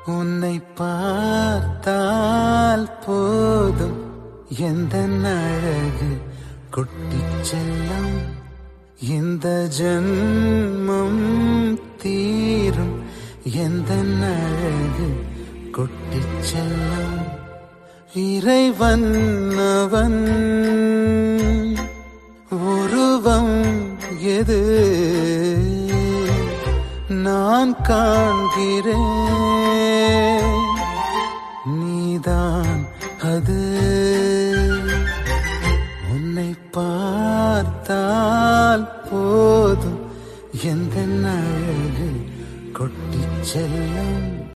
உன்னை பார்த்தால் போதும் எந்த அழகு குட்டிச் செல்லம் இந்த ஜன்மம் தீரும் எந்த அழகு குட்டிச் செல்லம் இறைவன் அவன் உருவம் எது நான் காண்கிறேன் நீதான் அது